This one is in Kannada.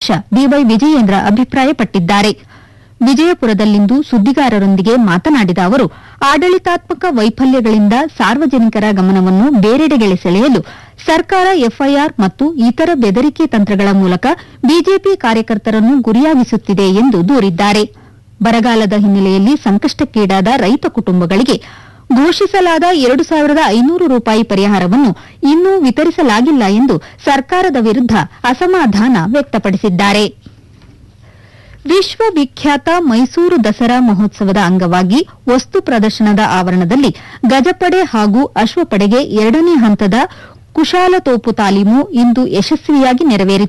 ಬಿವೈ ವಿಜಯೇಂದ್ರ ಅಭಿಪ್ರಾಯಪಟ್ಟಿದ್ದಾರೆ ವಿಜಯಪುರದಲ್ಲಿಂದು ಸುದ್ದಿಗಾರರೊಂದಿಗೆ ಮಾತನಾಡಿದ ಅವರು ಆಡಳಿತಾತ್ಮಕ ವೈಫಲ್ಯಗಳಿಂದ ಸಾರ್ವಜನಿಕರ ಗಮನವನ್ನು ಬೇರೆಡೆಗೆ ಸೆಳೆಯಲು ಸರ್ಕಾರ ಎಫ್ಐಆರ್ ಮತ್ತು ಇತರ ಬೆದರಿಕೆ ತಂತ್ರಗಳ ಮೂಲಕ ಬಿಜೆಪಿ ಕಾರ್ಯಕರ್ತರನ್ನು ಗುರಿಯಾಗಿಸುತ್ತಿದೆ ಎಂದು ದೂರಿದ್ದಾರೆ ಬರಗಾಲದ ಹಿನ್ನೆಲೆಯಲ್ಲಿ ಸಂಕಷ್ಟಕ್ಕೀಡಾದ ರೈತ ಕುಟುಂಬಗಳಿಗೆ ಘೋಷಿಸಲಾದ ಎರಡು ಸಾವಿರದ ಐನೂರು ರೂಪಾಯಿ ಪರಿಹಾರವನ್ನು ಇನ್ನೂ ವಿತರಿಸಲಾಗಿಲ್ಲ ಎಂದು ಸರ್ಕಾರದ ವಿರುದ್ದ ಅಸಮಾಧಾನ ವ್ಯಕ್ತಪಡಿಸಿದ್ದಾರೆ ವಿಶ್ವವಿಖ್ಯಾತ ಮೈಸೂರು ದಸರಾ ಮಹೋತ್ಸವದ ಅಂಗವಾಗಿ ವಸ್ತು ಪ್ರದರ್ಶನದ ಆವರಣದಲ್ಲಿ ಗಜಪಡೆ ಹಾಗೂ ಅಶ್ವಪಡೆಗೆ ಎರಡನೇ ಹಂತದ ಕುಶಾಲತೋಪು ತಾಲೀಮು ಇಂದು ಯಶಸ್ವಿಯಾಗಿ ನೆರವೇರಿತು